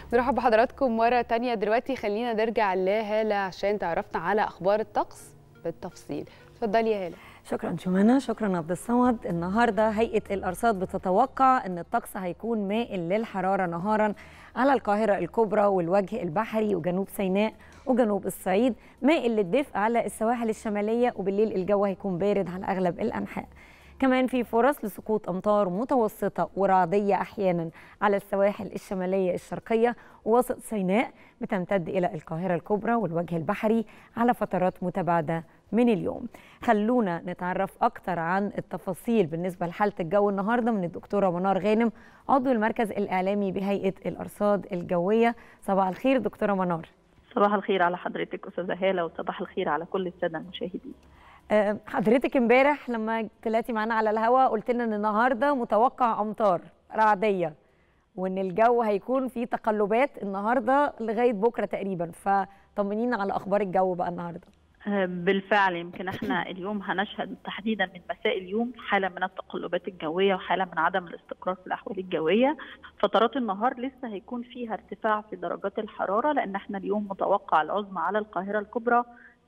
نرحب بحضراتكم مرة تانية دلوقتي خلينا نرجع لهالة عشان تعرفنا على أخبار الطقس بالتفصيل اتفضلي يا هالة شكرا جمانة شكرا عبد الصمد النهارده هيئة الأرصاد بتتوقع أن الطقس هيكون مائل للحرارة نهارا على القاهرة الكبرى والوجه البحري وجنوب سيناء وجنوب الصعيد مائل للدفء على السواحل الشمالية وبالليل الجو هيكون بارد على أغلب الأنحاء كمان في فرص لسقوط أمطار متوسطة ورعدية أحيانا على السواحل الشمالية الشرقية ووسط سيناء بتمتد إلى القاهرة الكبرى والوجه البحري على فترات متباعدة من اليوم خلونا نتعرف أكتر عن التفاصيل بالنسبة لحالة الجو النهاردة من الدكتورة منار غانم عضو المركز الإعلامي بهيئة الأرصاد الجوية صباح الخير دكتورة منار صباح الخير على حضرتك أستاذة هالة وصباح الخير على كل السادة المشاهدين حضرتك امبارح لما طلعتي معانا على الهواء قلت لنا ان النهارده متوقع امطار رعديه وان الجو هيكون فيه تقلبات النهارده لغايه بكره تقريبا فطمنينا على اخبار الجو بقى النهارده بالفعل يمكن احنا اليوم هنشهد تحديدا من مساء اليوم حاله من التقلبات الجويه وحاله من عدم الاستقرار في الاحوال الجويه فترات النهار لسه هيكون فيها ارتفاع في درجات الحراره لان احنا اليوم متوقع العظمى على القاهره الكبرى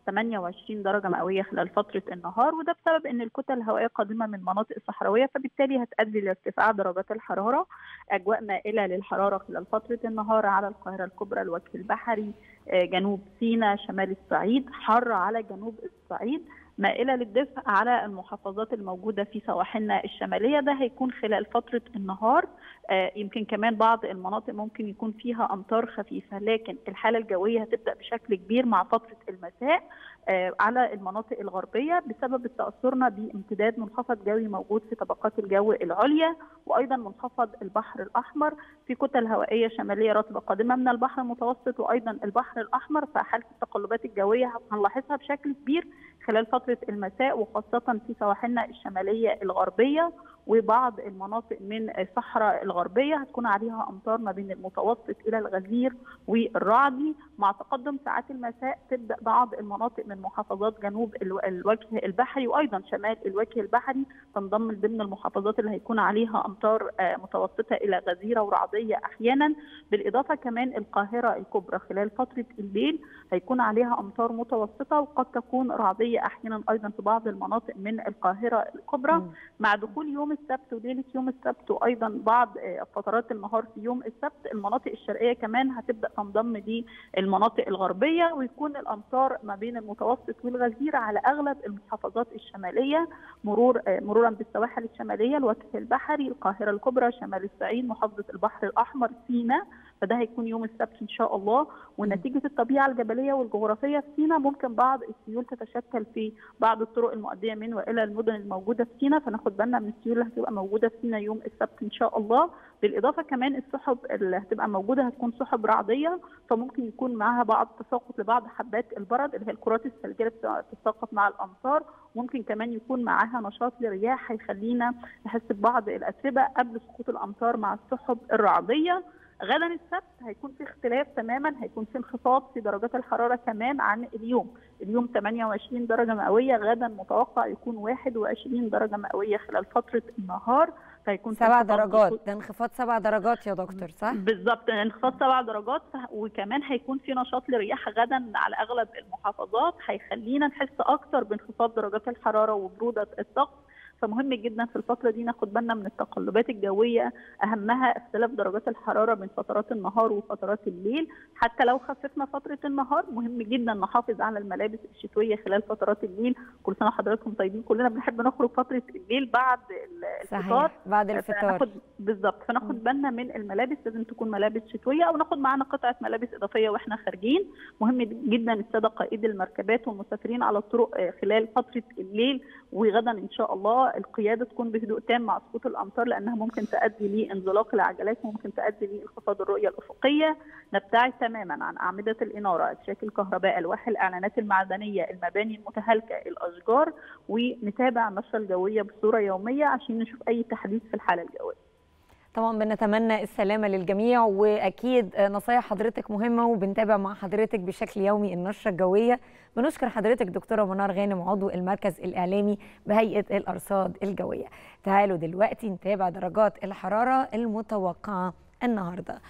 28 درجة مئوية خلال فترة النهار وده بسبب أن الكتل الهوائية قادمة من مناطق صحراوية فبالتالي هتؤدي لارتفاع درجات الحرارة أجواء مائلة للحرارة خلال فترة النهار على القاهرة الكبرى الوجه البحري جنوب سيناء شمال الصعيد حر على جنوب الصعيد مائله للدفء على المحافظات الموجوده في سواحلنا الشماليه ده هيكون خلال فتره النهار آه يمكن كمان بعض المناطق ممكن يكون فيها امطار خفيفه لكن الحاله الجويه هتبدا بشكل كبير مع فتره المساء آه على المناطق الغربيه بسبب تاثرنا بامتداد منخفض جوي موجود في طبقات الجو العليا وايضا منخفض البحر الاحمر في كتل هوائيه شماليه رطبه قادمه من البحر المتوسط وايضا البحر الاحمر فحاله التقلبات الجويه هنلاحظها بشكل كبير خلال فتره المساء وخاصه في سواحلنا الشماليه الغربيه وبعض المناطق من الصحراء الغربيه هتكون عليها امطار ما بين المتوسط الى الغزير والرعدي مع تقدم ساعات المساء تبدا بعض المناطق من محافظات جنوب الوجه البحري وايضا شمال الوجه البحري تنضم ضمن المحافظات اللي هيكون عليها امطار متوسطه الى غزيره ورعديه احيانا بالاضافه كمان القاهره الكبرى خلال فتره الليل هيكون عليها امطار متوسطه وقد تكون رعديه احيانا ايضا في بعض المناطق من القاهره الكبرى م. مع دخول يوم السبت وليله يوم السبت وايضا بعض فترات النهار في يوم السبت المناطق الشرقيه كمان هتبدا تنضم للمناطق الغربيه ويكون الامطار ما بين المتوسط والغزيره على اغلب المحافظات الشماليه مرور مرورا بالسواحل الشماليه الوجه البحري القاهره الكبرى شمال الصعيد محافظه البحر الاحمر سيناء فده هيكون يوم السبت ان شاء الله ونتيجه الطبيعه الجبليه والجغرافيه في سيناء ممكن بعض السيول تتشكل في بعض الطرق المؤديه من والى المدن الموجوده في سيناء فناخد بالنا من السيول اللي هتبقى موجوده في سيناء يوم السبت ان شاء الله بالاضافه كمان السحب اللي هتبقى موجوده هتكون سحب رعديه فممكن يكون معاها بعض تساقط لبعض حبات البرد اللي هي الكرات الثلجيه اللي بتتساقط مع الامطار ممكن كمان يكون معاها نشاط لرياح هيخلينا نحس ببعض الاتربه قبل سقوط الامطار مع السحب الرعديه غدا السبت هيكون في اختلاف تماما هيكون في انخفاض في درجات الحراره كمان عن اليوم اليوم 28 درجه مئويه غدا متوقع يكون 21 درجه مئويه خلال فتره النهار فيكون سبع درجات ده انخفاض سبع درجات يا دكتور صح؟ بالظبط انخفاض سبع درجات وكمان هيكون في نشاط لرياح غدا على اغلب المحافظات هيخلينا نحس اكثر بانخفاض درجات الحراره وبروده الطقس فمهم جدا في الفترة دي ناخد بالنا من التقلبات الجوية أهمها اختلاف درجات الحرارة بين فترات النهار وفترات الليل حتى لو خففنا فترة النهار مهم جدا نحافظ على الملابس الشتوية خلال فترات الليل كل سنة حضراتكم طيبين كلنا بنحب نخرج فترة الليل بعد الفطار صحيح. بعد الفطار بالظبط فناخد بالنا من الملابس لازم تكون ملابس شتوية أو ناخد معانا قطعة ملابس إضافية وإحنا خارجين مهم جدا السادة قائد المركبات والمسافرين على الطرق خلال فترة الليل وغدا إن شاء الله القياده تكون بهدوء تام مع سقوط الامطار لانها ممكن تؤدي لانزلاق العجلات وممكن تؤدي لانخفاض الرؤيه الافقيه نبتعد تماما عن اعمده الاناره اشراك الكهرباء الواح الاعلانات المعدنيه المباني المتهالكه الاشجار ونتابع النشره الجويه بصوره يوميه عشان نشوف اي تحديث في الحاله الجويه طبعا بنتمنى السلامه للجميع واكيد نصايح حضرتك مهمه وبنتابع مع حضرتك بشكل يومي النشره الجويه بنشكر حضرتك دكتوره منار غانم عضو المركز الاعلامي بهيئه الارصاد الجويه تعالوا دلوقتي نتابع درجات الحراره المتوقعه النهارده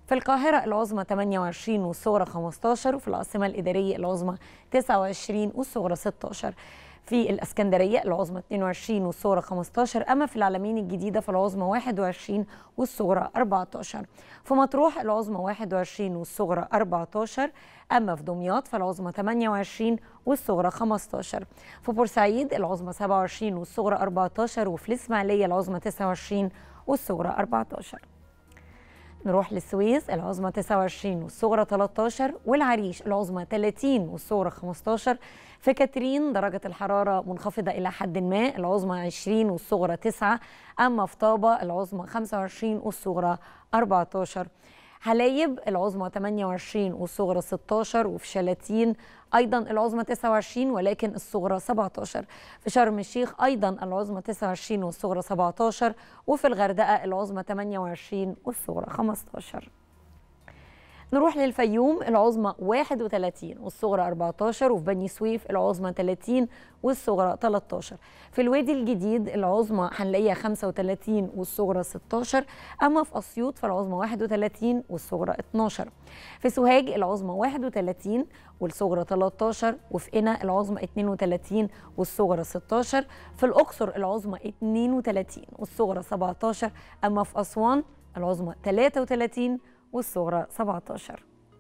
في القاهرة العظمى 28 والصغرى 15 وفي العاصمة الإدارية العظمى 29 والصغرى 16 في الاسكندريه العظمى 22 والصغرى 15 اما في العلمين الجديده فالعظمى 21 والصغرى 14 في مطروح العظمى 21 والصغرى 14 اما في دمياط فالعظمى 28 والصغرى 15 في بورسعيد العظمى 27 والصغرى 14 وفي الاسماعيليه العظمى 29 والصغرى 14 نروح للسويس العظمى 29 والصغرى 13 والعريش العظمى 30 والصغرى 15 في كاترين درجة الحرارة منخفضة إلى حد ما العظمى 20 والصغرى 9 أما في طابة العظمى 25 والصغرى 14 حلايب العظمى 28 والصغرى 16 وفي شلاتين ايضا العظمى 29 ولكن الصغرى 17 في شرم الشيخ ايضا العظمى 29 والصغرى 17 وفي الغردقه العظمى 28 والصغرى 15 نروح للفيوم العظمى 31 والصغرى 14 وفي بني سويف العظمى 30 والصغرى 13 في الوادي الجديد العظمى هنلاقيها 35 والصغرى 16 اما في اسيوط فالعظمى 31 والصغرى 12 في سوهاج العظمى 31 والصغرى 13 وفي قنا العظمى 32 والصغرى 16 في الاقصر العظمى 32 والصغرى 17 اما في اسوان العظمى 33 والصغرى 17